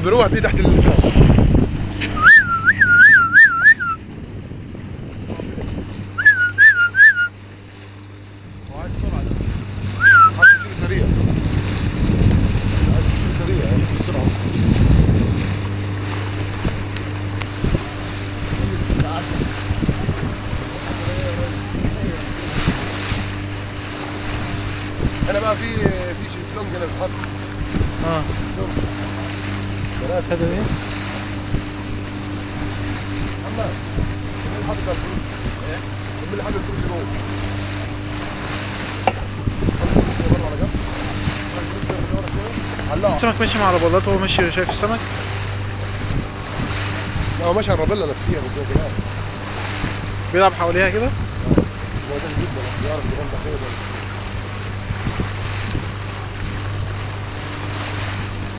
البروع دي تحت اللسان وعايز سرعة ده. عايز تمشي سريع عايز تمشي سريع يعني بسرعة انا بقى في في شيزلونج انا بتحط اه شيزلونج ثلاثة هذا ايه محمد كمل لي حاطط الفلوس كمل لي حاطط الفلوس جوه حط الفلوس بره على جنب حط الفلوس من ورا شوية. علقها السمك ماشي مع رباطات وهو ماشي شايف السمك لا هو ماشي على الرابيلا نفسيا بس هو كمان بيلعب حواليها كده هو ده جدا بس يعرف زمان ده خير ولا